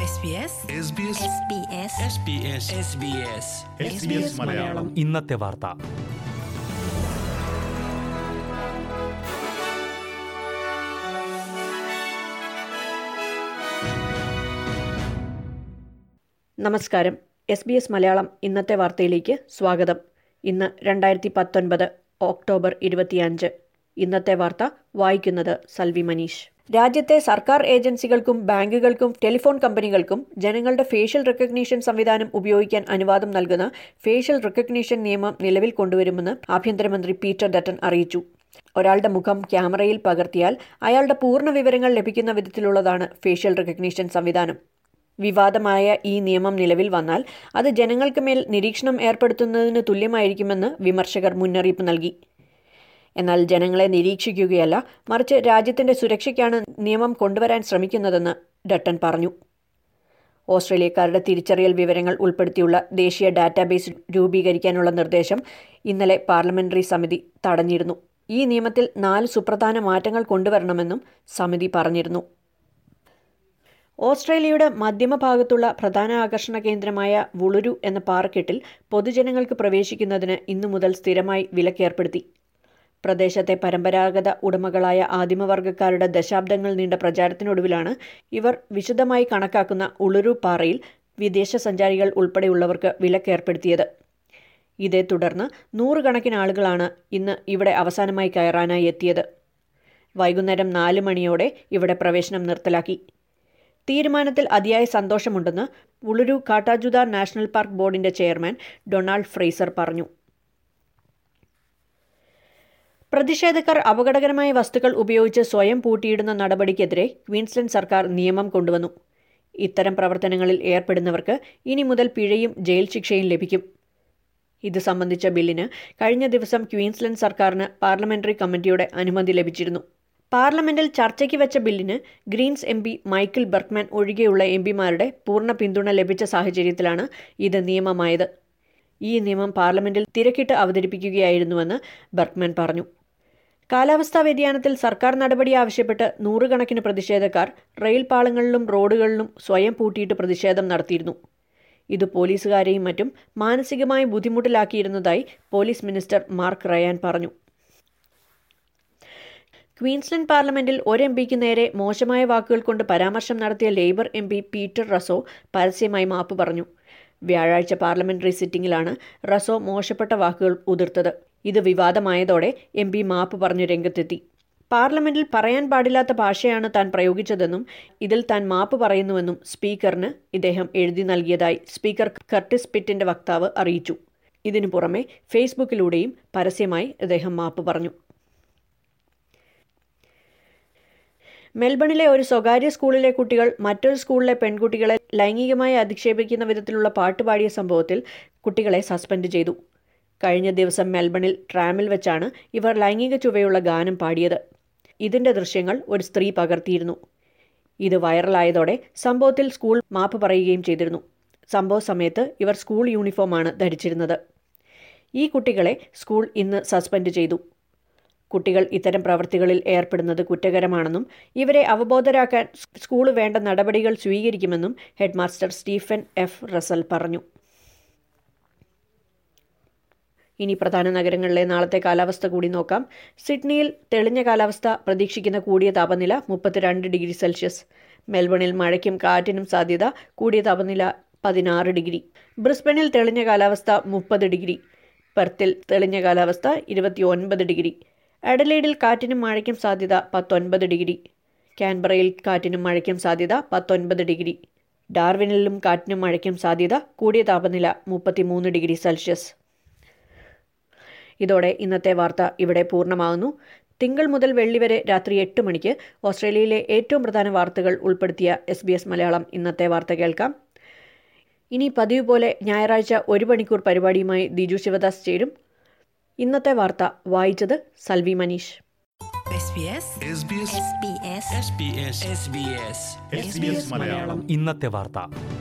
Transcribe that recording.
SBS SBS SBS Malayalam ഇന്നത്തെ വാർത്ത നമസ്കാരം എസ് ബി എസ് മലയാളം ഇന്നത്തെ വാർത്തയിലേക്ക് സ്വാഗതം ഇന്ന് രണ്ടായിരത്തി പത്തൊൻപത് ഒക്ടോബർ ഇരുപത്തിയഞ്ച് ഇന്നത്തെ വാർത്ത വായിക്കുന്നത് സൽവി മനീഷ് രാജ്യത്തെ സർക്കാർ ഏജൻസികൾക്കും ബാങ്കുകൾക്കും ടെലിഫോൺ കമ്പനികൾക്കും ജനങ്ങളുടെ ഫേഷ്യൽ റെക്കഗ്നീഷൻ സംവിധാനം ഉപയോഗിക്കാൻ അനുവാദം നൽകുന്ന ഫേഷ്യൽ റെക്കഗ്നീഷൻ നിയമം നിലവിൽ കൊണ്ടുവരുമെന്ന് ആഭ്യന്തരമന്ത്രി പീറ്റർ ഡട്ടൺ അറിയിച്ചു ഒരാളുടെ മുഖം ക്യാമറയിൽ പകർത്തിയാൽ അയാളുടെ പൂർണ്ണ വിവരങ്ങൾ ലഭിക്കുന്ന വിധത്തിലുള്ളതാണ് ഫേഷ്യൽ റെക്കഗ്നീഷൻ സംവിധാനം വിവാദമായ ഈ നിയമം നിലവിൽ വന്നാൽ അത് ജനങ്ങൾക്ക് മേൽ നിരീക്ഷണം ഏർപ്പെടുത്തുന്നതിന് തുല്യമായിരിക്കുമെന്ന് വിമർശകർ മുന്നറിയിപ്പ് നൽകി എന്നാൽ ജനങ്ങളെ നിരീക്ഷിക്കുകയല്ല മറിച്ച് രാജ്യത്തിന്റെ സുരക്ഷയ്ക്കാണ് നിയമം കൊണ്ടുവരാൻ ശ്രമിക്കുന്നതെന്ന് ഡട്ടൺ പറഞ്ഞു ഓസ്ട്രേലിയക്കാരുടെ തിരിച്ചറിയൽ വിവരങ്ങൾ ഉൾപ്പെടുത്തിയുള്ള ദേശീയ ഡാറ്റാബേസ് രൂപീകരിക്കാനുള്ള നിർദ്ദേശം ഇന്നലെ പാർലമെന്ററി സമിതി തടഞ്ഞിരുന്നു ഈ നിയമത്തിൽ നാല് സുപ്രധാന മാറ്റങ്ങൾ കൊണ്ടുവരണമെന്നും സമിതി പറഞ്ഞിരുന്നു ഓസ്ട്രേലിയയുടെ മധ്യമഭാഗത്തുള്ള പ്രധാന ആകർഷണ കേന്ദ്രമായ വുളുരു എന്ന പാറക്കെട്ടിൽ പൊതുജനങ്ങൾക്ക് പ്രവേശിക്കുന്നതിന് ഇന്നു മുതൽ സ്ഥിരമായി വിലക്കേർപ്പെടുത്തി പ്രദേശത്തെ പരമ്പരാഗത ഉടമകളായ ആദിമവർഗക്കാരുടെ ദശാബ്ദങ്ങൾ നീണ്ട പ്രചാരത്തിനൊടുവിലാണ് ഇവർ വിശദമായി കണക്കാക്കുന്ന ഉളുരു പാറയിൽ വിദേശ സഞ്ചാരികൾ ഉൾപ്പെടെയുള്ളവർക്ക് വിലക്കേർപ്പെടുത്തിയത് ഇതേ തുടർന്ന് നൂറുകണക്കിന് ആളുകളാണ് ഇന്ന് ഇവിടെ അവസാനമായി കയറാനായി എത്തിയത് വൈകുന്നേരം നാല് മണിയോടെ ഇവിടെ പ്രവേശനം നിർത്തലാക്കി തീരുമാനത്തിൽ അതിയായ സന്തോഷമുണ്ടെന്ന് ഉളുരു കാട്ടാജുദാർ നാഷണൽ പാർക്ക് ബോർഡിന്റെ ചെയർമാൻ ഡൊണാൾഡ് ഫ്രേസർ പറഞ്ഞു പ്രതിഷേധക്കാർ അപകടകരമായ വസ്തുക്കൾ ഉപയോഗിച്ച് സ്വയം പൂട്ടിയിടുന്ന നടപടിക്കെതിരെ ക്വീൻസ്ലൻഡ് സർക്കാർ നിയമം കൊണ്ടുവന്നു ഇത്തരം പ്രവർത്തനങ്ങളിൽ ഏർപ്പെടുന്നവർക്ക് ഇനി മുതൽ പിഴയും ജയിൽ ശിക്ഷയും ലഭിക്കും ഇത് സംബന്ധിച്ച ബില്ലിന് കഴിഞ്ഞ ദിവസം ക്വീൻസ്ലൻഡ് സർക്കാരിന് പാർലമെന്ററി കമ്മിറ്റിയുടെ അനുമതി ലഭിച്ചിരുന്നു പാർലമെന്റിൽ ചർച്ചയ്ക്ക് വെച്ച ബില്ലിന് Greens M P Michael Berkman ഒഴികെയുള്ള എം പിമാരുടെ പൂർണ്ണ പിന്തുണ ലഭിച്ച സാഹചര്യത്തിലാണ് ഇത് നിയമമായത് ഈ നിയമം പാർലമെന്റിൽ തിരക്കിട്ട് അവതരിപ്പിക്കുകയായിരുന്നുവെന്ന് ബർക്ക്മാൻ പറഞ്ഞു കാലാവസ്ഥാ വ്യതിയാനത്തിൽ സർക്കാർ നടപടി ആവശ്യപ്പെട്ട് നൂറുകണക്കിന് പ്രതിഷേധക്കാർ റെയിൽ പാളങ്ങളിലും റോഡുകളിലും സ്വയം പൂട്ടിയിട്ട് പ്രതിഷേധം നടത്തിയിരുന്നു ഇത് പോലീസുകാരെയും മറ്റും മാനസികമായി ബുദ്ധിമുട്ടിലാക്കിയിരുന്നതായി പോലീസ് മിനിസ്റ്റർ മാർക്ക് റയാൻ പറഞ്ഞു ക്വീൻസ്ലൻഡ് പാർലമെന്റിൽ ഒരു എം പിക്ക് നേരെ മോശമായ വാക്കുകൾ കൊണ്ട് പരാമർശം നടത്തിയ Labor M P Peter Russo പരസ്യമായി മാപ്പ് പറഞ്ഞു വ്യാഴാഴ്ച പാർലമെന്ററി സിറ്റിംഗിലാണ് റസോ മോശപ്പെട്ട വാക്കുകൾ ഉതിർത്തത് ഇത് വിവാദമായതോടെ എം പി മാപ്പ് പറഞ്ഞു രംഗത്തെത്തി പാർലമെന്റിൽ പറയാൻ പാടില്ലാത്ത ഭാഷയാണ് താൻ പ്രയോഗിച്ചതെന്നും ഇതിൽ താൻ മാപ്പ് പറയുന്നുവെന്നും സ്പീക്കറിന് ഇദ്ദേഹം എഴുതി നൽകിയതായി സ്പീക്കർ കർട്ടിസ് പിറ്റിന്റെ വക്താവ് അറിയിച്ചു ഇതിനു പുറമെ ഫേസ്ബുക്കിലൂടെയും പരസ്യമായി ഇദ്ദേഹം മാപ്പ് പറഞ്ഞു മെൽബണിലെ ഒരു സ്വകാര്യ സ്കൂളിലെ കുട്ടികൾ മറ്റൊരു സ്കൂളിലെ പെൺകുട്ടികളെ ലൈംഗികമായി അധിക്ഷേപിക്കുന്ന വിധത്തിലുള്ള പാട്ട് പാടിയ സംഭവത്തിൽ കുട്ടികളെ സസ്പെൻഡ് ചെയ്തു കഴിഞ്ഞ ദിവസം മെൽബണിൽ ട്രാമിൽ വെച്ചാണ് ഇവർ ലൈംഗിക ചുവയുള്ള ഗാനം പാടിയത് ഇതിന്റെ ദൃശ്യങ്ങൾ ഒരു സ്ത്രീ പകർത്തിയിരുന്നു ഇത് വൈറലായതോടെ സംഭവത്തിൽ സ്കൂൾ മാപ്പ് പറയുകയും ചെയ്തിരുന്നു സംഭവ സമയത്ത് ഇവർ സ്കൂൾ യൂണിഫോമാണ് ധരിച്ചിരുന്നത് ഈ കുട്ടികളെ സ്കൂൾ ഇന്ന് സസ്പെൻഡ് ചെയ്തു കുട്ടികൾ ഇത്തരം പ്രവൃത്തികളിൽ ഏർപ്പെടുന്നത് കുറ്റകരമാണെന്നും ഇവരെ അവബോധരാക്കാൻ സ്കൂൾ വേണ്ട നടപടികൾ സ്വീകരിക്കുമെന്നും ഹെഡ്മാസ്റ്റർ സ്റ്റീഫൻ എഫ് റസൽ പറഞ്ഞു ഇനി പ്രധാന നഗരങ്ങളിലെ നാളത്തെ കാലാവസ്ഥ കൂടി നോക്കാം സിഡ്നിയിൽ തെളിഞ്ഞ കാലാവസ്ഥ പ്രതീക്ഷിക്കുന്ന കൂടിയ താപനില മുപ്പത്തിരണ്ട് ഡിഗ്രി സെൽഷ്യസ് മെൽബണിൽ മഴയ്ക്കും കാറ്റിനും സാധ്യത കൂടിയ താപനില പതിനാറ് ഡിഗ്രി ബ്രിസ്ബനിൽ തെളിഞ്ഞ കാലാവസ്ഥ മുപ്പത് ഡിഗ്രി പെർത്തിൽ തെളിഞ്ഞ കാലാവസ്ഥ ഇരുപത്തിയൊൻപത് ഡിഗ്രി അഡലൈഡിൽ കാറ്റിനും മഴയ്ക്കും സാധ്യത പത്തൊൻപത് ഡിഗ്രി കാൻബറയിൽ കാറ്റിനും മഴയ്ക്കും സാധ്യത പത്തൊൻപത് ഡിഗ്രി ഡാർവിനിലും കാറ്റിനും മഴയ്ക്കും സാധ്യത കൂടിയ താപനില മുപ്പത്തിമൂന്ന് ഡിഗ്രി സെൽഷ്യസ് ഇതോടെ ഇന്നത്തെ വാർത്ത ഇവിടെ പൂർണ്ണമാകുന്നു തിങ്കൾ മുതൽ വെള്ളി വരെ രാത്രി എട്ട് മണിക്ക് ഓസ്ട്രേലിയയിലെ ഏറ്റവും പ്രധാന വാർത്തകൾ ഉൾപ്പെടുത്തിയ എസ് ബി എസ് മലയാളം ഇന്നത്തെ വാർത്ത കേൾക്കാം ഇനി പതിവ് പോലെ ഞായറാഴ്ച ഒരു മണിക്കൂർ പരിപാടിയുമായി ദിജു ശിവദാസ് ചേരും ഇന്നത്തെ വാർത്ത വായിച്ചത് Salvi Manish SBS SBS SBS SBS SBS Malayalam ഇന്നത്തെ വാർത്ത